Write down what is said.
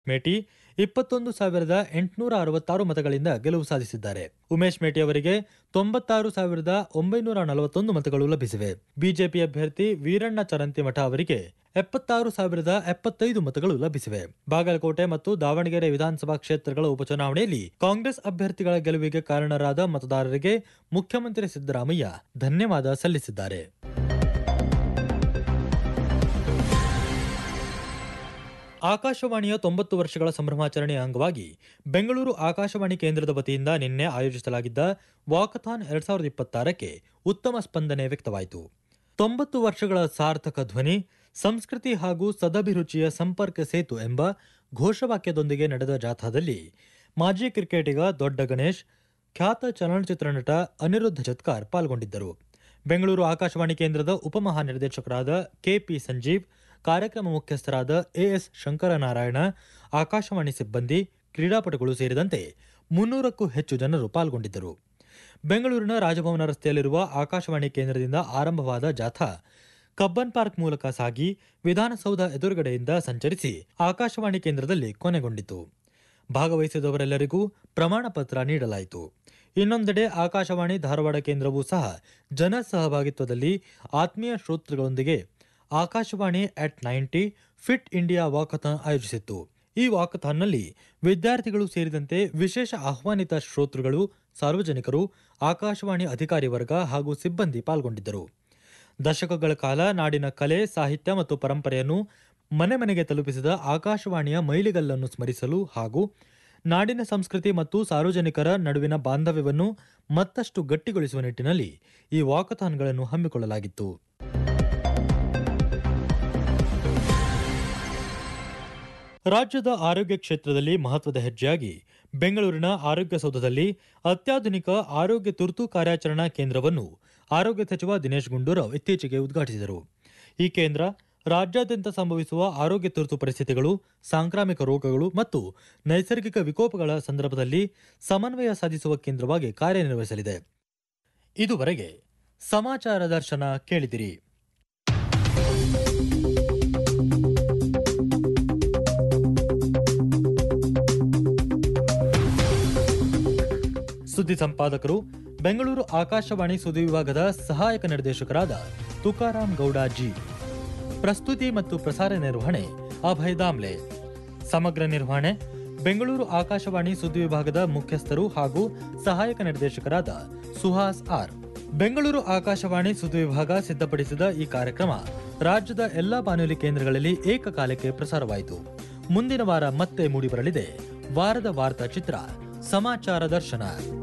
ಮೇಟಿ ಇಪ್ಪತ್ತೊಂದು ಸಾವಿರದ ಎಂಟುನೂರ ಅರವತ್ತಾರು ಮತಗಳಿಂದ ಗೆಲುವು ಸಾಧಿಸಿದ್ದಾರೆ ಉಮೇಶ್ ಮೇಟಿ ಅವರಿಗೆ ತೊಂಬತ್ತಾರು ಸಾವಿರದ ಒಂಬೈನೂರ ನಲವತ್ತೊಂದು ಮತಗಳು ಲಭಿಸಿವೆ ಬಿಜೆಪಿ ಅಭ್ಯರ್ಥಿ ವೀರಣ್ಣ ಚರಂತಿಮಠ ಅವರಿಗೆ ಎಪ್ಪತ್ತಾರು ಸಾವಿರದ ಎಪ್ಪತ್ತೈದು ಮತಗಳು ಲಭಿಸಿವೆ ಬಾಗಲಕೋಟೆ ಮತ್ತು ದಾವಣಗೆರೆ ವಿಧಾನಸಭಾ ಕ್ಷೇತ್ರಗಳ ಉಪಚುನಾವಣೆಯಲ್ಲಿ ಕಾಂಗ್ರೆಸ್ ಅಭ್ಯರ್ಥಿಗಳ ಗೆಲುವಿಗೆ ಕಾರಣರಾದ ಮತದಾರರಿಗೆ ಮುಖ್ಯಮಂತ್ರಿ ಸಿದ್ದರಾಮಯ್ಯ ಧನ್ಯವಾದ ಸಲ್ಲಿಸಿದ್ದಾರೆ ಆಕಾಶವಾಣಿಯ ತೊಂಬತ್ತು ವರ್ಷಗಳ ಸಂಭ್ರಮಾಚರಣೆಯ ಅಂಗವಾಗಿ ಬೆಂಗಳೂರು ಆಕಾಶವಾಣಿ ಕೇಂದ್ರದ ವತಿಯಿಂದ ನಿನ್ನೆ ಆಯೋಜಿಸಲಾಗಿದ್ದ ವಾಕಥಾನ್ ಎರಡ್ ಸಾವಿರದ ಇಪ್ಪತ್ತಾರಕ್ಕೆ ಉತ್ತಮ ಸ್ಪಂದನೆ ವ್ಯಕ್ತವಾಯಿತು ತೊಂಬತ್ತು ವರ್ಷಗಳ ಸಾರ್ಥಕ ಧ್ವನಿ ಸಂಸ್ಕೃತಿ ಹಾಗೂ ಸದಭಿರುಚಿಯ ಸಂಪರ್ಕ ಸೇತು ಎಂಬ ಘೋಷವಾಕ್ಯದೊಂದಿಗೆ ನಡೆದ ಜಾಥಾದಲ್ಲಿ ಮಾಜಿ ಕ್ರಿಕೆಟಿಗ ದೊಡ್ಡ ಗಣೇಶ್ ಖ್ಯಾತ ಚಲನಚಿತ್ರ ನಟ ಅನಿರುದ್ಧ ಜತ್ಕಾರ್ ಪಾಲ್ಗೊಂಡಿದ್ದರು ಬೆಂಗಳೂರು ಆಕಾಶವಾಣಿ ಕೇಂದ್ರದ ಉಪಮಹಾನಿರ್ದೇಶಕರಾದ ಕೆಪಿ ಸಂಜೀವ್ ಕಾರ್ಯಕ್ರಮ ಮುಖ್ಯಸ್ಥರಾದ ಎಎಸ್ ಶಂಕರನಾರಾಯಣ ಆಕಾಶವಾಣಿ ಸಿಬ್ಬಂದಿ ಕ್ರೀಡಾಪಟುಗಳು ಸೇರಿದಂತೆ ಮುನ್ನೂರಕ್ಕೂ ಹೆಚ್ಚು ಜನರು ಪಾಲ್ಗೊಂಡಿದ್ದರು ಬೆಂಗಳೂರಿನ ರಾಜಭವನ ರಸ್ತೆಯಲ್ಲಿರುವ ಆಕಾಶವಾಣಿ ಕೇಂದ್ರದಿಂದ ಆರಂಭವಾದ ಜಾಥಾ ಕಬ್ಬನ್ ಪಾರ್ಕ್ ಮೂಲಕ ಸಾಗಿ ವಿಧಾನಸೌಧ ಎದುರುಗಡೆಯಿಂದ ಸಂಚರಿಸಿ ಆಕಾಶವಾಣಿ ಕೇಂದ್ರದಲ್ಲಿ ಕೊನೆಗೊಂಡಿತು ಭಾಗವಹಿಸಿದವರೆಲ್ಲರಿಗೂ ಪ್ರಮಾಣ ಪತ್ರ ನೀಡಲಾಯಿತು ಇನ್ನೊಂದೆಡೆ ಆಕಾಶವಾಣಿ ಧಾರವಾಡ ಕೇಂದ್ರವೂ ಸಹ ಜನ ಸಹಭಾಗಿತ್ವದಲ್ಲಿ ಆತ್ಮೀಯ ಶ್ರೋತೃಗಳೊಂದಿಗೆ Akashvani at ninety fit India walkathon ಆಯೋಜಿಸಿತ್ತು ಈ ವಾಕಥಾನ್ನಲ್ಲಿ ವಿದ್ಯಾರ್ಥಿಗಳು ಸೇರಿದಂತೆ ವಿಶೇಷ ಆಹ್ವಾನಿತ ಶ್ರೋತೃಗಳು ಸಾರ್ವಜನಿಕರು ಆಕಾಶವಾಣಿ ಅಧಿಕಾರಿ ವರ್ಗ ಹಾಗೂ ಸಿಬ್ಬಂದಿ ಪಾಲ್ಗೊಂಡಿದ್ದರು ದಶಕಗಳ ಕಾಲ ನಾಡಿನ ಕಲೆ ಸಾಹಿತ್ಯ ಮತ್ತು ಪರಂಪರೆಯನ್ನು ಮನೆ ಮನೆಗೆ ತಲುಪಿಸಿದ ಆಕಾಶವಾಣಿಯ ಮೈಲಿಗಲ್ಲನ್ನು ಸ್ಮರಿಸಲು ಹಾಗೂ ನಾಡಿನ ಸಂಸ್ಕೃತಿ ಮತ್ತು ಸಾರ್ವಜನಿಕರ ನಡುವಿನ ಬಾಂಧವ್ಯವನ್ನು ಮತ್ತಷ್ಟು ಗಟ್ಟಿಗೊಳಿಸುವ ನಿಟ್ಟಿನಲ್ಲಿ ಈ ವಾಕಥಾನ್ಗಳನ್ನು ಹಮ್ಮಿಕೊಳ್ಳಲಾಗಿತ್ತು ರಾಜ್ಯದ ಆರೋಗ್ಯ ಕ್ಷೇತ್ರದಲ್ಲಿ ಮಹತ್ವದ ಹೆಜ್ಜೆಯಾಗಿ ಬೆಂಗಳೂರಿನ ಆರೋಗ್ಯ ಸೌಧದಲ್ಲಿ ಅತ್ಯಾಧುನಿಕ ಆರೋಗ್ಯ ತುರ್ತು ಕಾರ್ಯಾಚರಣಾ ಕೇಂದ್ರವನ್ನು ಆರೋಗ್ಯ ಸಚಿವ ದಿನೇಶ್ ಗುಂಡೂರಾವ್ ಇತ್ತೀಚೆಗೆ ಉದ್ಘಾಟಿಸಿದರು ಈ ಕೇಂದ್ರ ರಾಜ್ಯಾದ್ಯಂತ ಸಂಭವಿಸುವ ಆರೋಗ್ಯ ತುರ್ತು ಪರಿಸ್ಥಿತಿಗಳು ಸಾಂಕ್ರಾಮಿಕ ರೋಗಗಳು ಮತ್ತು ನೈಸರ್ಗಿಕ ವಿಕೋಪಗಳ ಸಂದರ್ಭದಲ್ಲಿ ಸಮನ್ವಯ ಸಾಧಿಸುವ ಕೇಂದ್ರವಾಗಿ ಕಾರ್ಯನಿರ್ವಹಿಸಲಿದೆ ಇದುವರೆಗೆ ಸಮಾಚಾರ ದರ್ಶನ ಕೇಳಿದಿರಿ ಸುದ್ದಿ ಸಂಪಾದಕರು ಬೆಂಗಳೂರು ಆಕಾಶವಾಣಿ ಸುದ್ದಿ ವಿಭಾಗದ ಸಹಾಯಕ ನಿರ್ದೇಶಕರಾದ ತುಕಾರಾಂ ಗೌಡ ಜಿ ಪ್ರಸ್ತುತಿ ಮತ್ತು ಪ್ರಸಾರ ನಿರ್ವಹಣೆ ಅಭಯ್ ದಾಮ್ಲೆ ಸಮಗ್ರ ನಿರ್ವಹಣೆ ಬೆಂಗಳೂರು ಆಕಾಶವಾಣಿ ಸುದ್ದಿ ವಿಭಾಗದ ಮುಖ್ಯಸ್ಥರು ಹಾಗೂ ಸಹಾಯಕ ನಿರ್ದೇಶಕರಾದ ಸುಹಾಸ್ ಆರ್ ಬೆಂಗಳೂರು ಆಕಾಶವಾಣಿ ಸುದ್ದಿ ವಿಭಾಗ ಸಿದ್ಧಪಡಿಸಿದ ಈ ಕಾರ್ಯಕ್ರಮ ರಾಜ್ಯದ ಎಲ್ಲಾ ಬಾನುಲಿ ಕೇಂದ್ರಗಳಲ್ಲಿ ಏಕಕಾಲಕ್ಕೆ ಪ್ರಸಾರವಾಯಿತು ಮುಂದಿನ ವಾರ ಮತ್ತೆ ಮೂಡಿಬರಲಿದೆ ವಾರದ ವಾರ್ತಾ ಚಿತ್ರ ಸಮಾಚಾರ ದರ್ಶನ